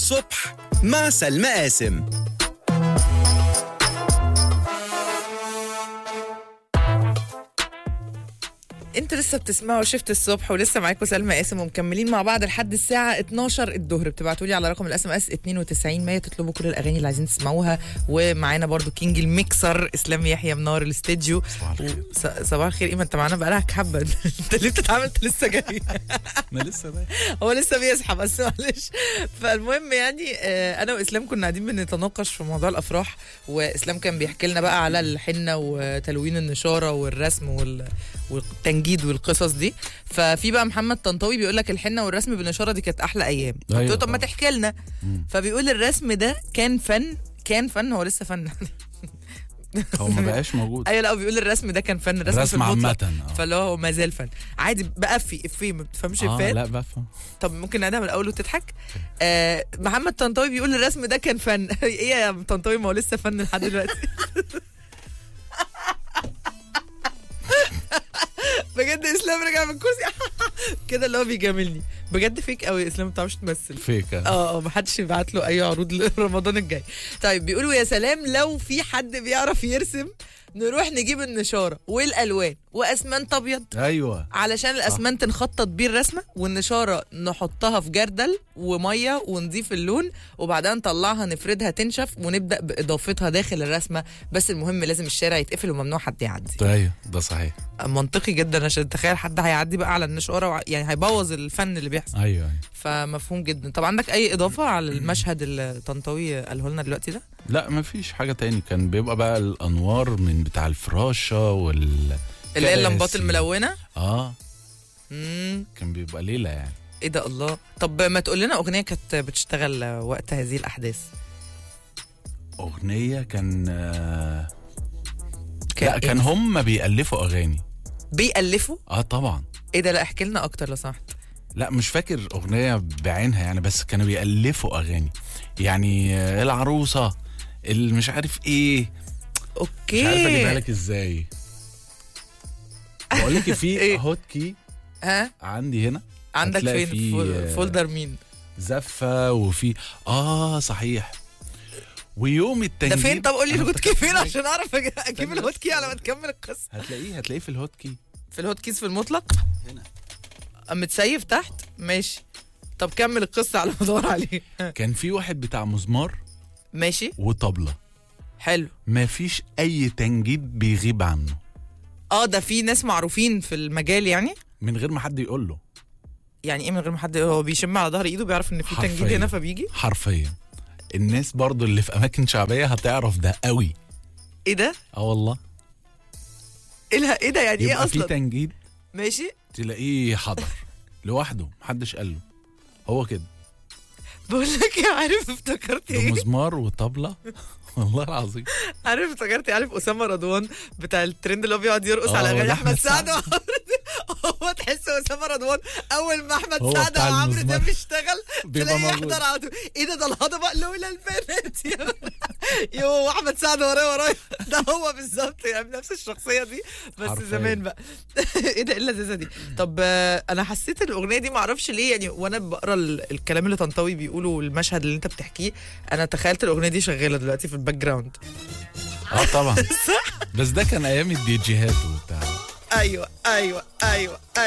الصبح مع سلمى قاسم انتوا لسه بتسمعوا شفت الصبح ولسه معاكم سلمى قاسم ومكملين مع بعض لحد الساعه 12 الظهر بتبعتوا لي على رقم الاس ام اس 92 100 تطلبوا كل الاغاني اللي عايزين تسمعوها ومعانا برضو كينج الميكسر اسلام يحيى منار الاستديو و- ص- صباح الخير ايه ما انت معانا بقالك حبه انت ليه بتتعامل انت لسه جاي ما لسه بقى هو لسه بيصحى بس معلش فالمهم يعني آه، انا واسلام كنا قاعدين بنتناقش في موضوع الافراح واسلام كان بيحكي لنا بقى على الحنه وتلوين النشاره والرسم وال... والتنجيد والقصص دي ففي بقى محمد طنطاوي بيقول لك الحنه والرسم بالنشاره دي كانت احلى ايام قلت له أيوة طب ما طبعا. تحكي لنا فبيقول الرسم ده كان فن كان فن هو لسه فن هو ما بقاش موجود ايوه لا هو بيقول الرسم ده كان فن الرسم في الرسم المطلق عامة اه فاللي هو ما زال فن عادي بقى في افيه ما بتفهمش آه، افيهات لا بفهم طب ممكن نعيدها من الاول وتضحك آه محمد طنطاوي بيقول الرسم ده كان فن ايه يا طنطاوي ما هو لسه فن لحد دلوقتي بجد اسلام رجع من الكرسي كده اللي هو بيجاملني بجد فيك قوي يا اسلام ما بتعرفش تمثل فيك آه. اه اه محدش يبعت له اي عروض لرمضان الجاي طيب بيقولوا يا سلام لو في حد بيعرف يرسم نروح نجيب النشاره والالوان واسمنت ابيض ايوه علشان الاسمنت نخطط بيه الرسمه والنشاره نحطها في جردل وميه ونضيف اللون وبعدها نطلعها نفردها تنشف ونبدا باضافتها داخل الرسمه بس المهم لازم الشارع يتقفل وممنوع حد يعدي ايوه ده صحيح منطقي جدا عشان تخيل حد هيعدي بقى على النشاره وع- يعني هيبوظ الفن اللي بيحصل ايوه ايوه فمفهوم جدا طب عندك اي اضافه على المشهد اللي طنطاوي قاله لنا دلوقتي ده لا ما فيش حاجه تاني كان بيبقى بقى الانوار من بتاع الفراشه وال اللي هي اللمبات كراسي. الملونه اه امم كان بيبقى ليله يعني ايه ده الله طب ما تقول لنا اغنيه كانت بتشتغل وقت هذه الاحداث اغنيه كان آه كان لا كان هم بيألفوا اغاني بيألفوا اه طبعا ايه ده لا احكي لنا اكتر لو سمحت لا مش فاكر اغنيه بعينها يعني بس كانوا بيألفوا اغاني يعني آه، العروسه اللي مش عارف ايه اوكي مش عارف اجيبها لك ازاي بقول لك في إيه؟ هوت كي ها عندي هنا عندك هتلاقي فين في- فول- فولدر مين زفه وفي اه صحيح ويوم ده التنجيد فين طب قول لي أنا الهوت كي فين افتكرت عشان اعرف أج- اجيب استنى الهوت بس. كي على ما تكمل القصه هتلاقيه هتلاقيه في الهوت كي في الهوت كيس في المطلق هنا. متسيف تحت ماشي طب كمل القصه على ما ادور عليه كان في واحد بتاع مزمار ماشي وطبلة حلو ما فيش اي تنجيد بيغيب عنه اه ده في ناس معروفين في المجال يعني من غير ما حد يقول له يعني ايه من غير ما حد هو بيشم على ظهر ايده بيعرف ان في تنجيد حرفياً. هنا فبيجي حرفيا الناس برضو اللي في اماكن شعبيه هتعرف ده قوي ايه ده اه والله ايه ده ايه ده يعني ايه يبقى في اصلا تنجيد ماشي تلاقيه حضر لوحده محدش قال له هو كده بقول لك إيه، عارف افتكرت ايه بمزمار وطبلة والله العظيم عارف افتكرت عارف اسامه رضوان بتاع الترند اللي هو بيقعد يرقص آه، على اغاني ولا احمد أحمد سعد هو تحس اسامه رضوان اول ما احمد هو سعد بتاع وعمرو المزمار. ده بيشتغل بيبقى تلاقيه موجود. يحضر على طول ايه ده ده الهضبه لولا البنات يا- يو احمد سعد ورايا ورايا ده هو بالظبط يعني نفس الشخصيه دي بس حرفياً. زمان بقى ايه ده ايه اللذيذه دي طب آه، انا حسيت الاغنيه دي معرفش ليه يعني وانا بقرا ال- الكلام اللي طنطاوي بيقوله والمشهد اللي انت بتحكيه انا تخيلت الاغنيه دي شغاله دلوقتي في الباك جراوند اه طبعا بس ده كان ايام الدي جيهات وبتاع ايوه ايوه ايوه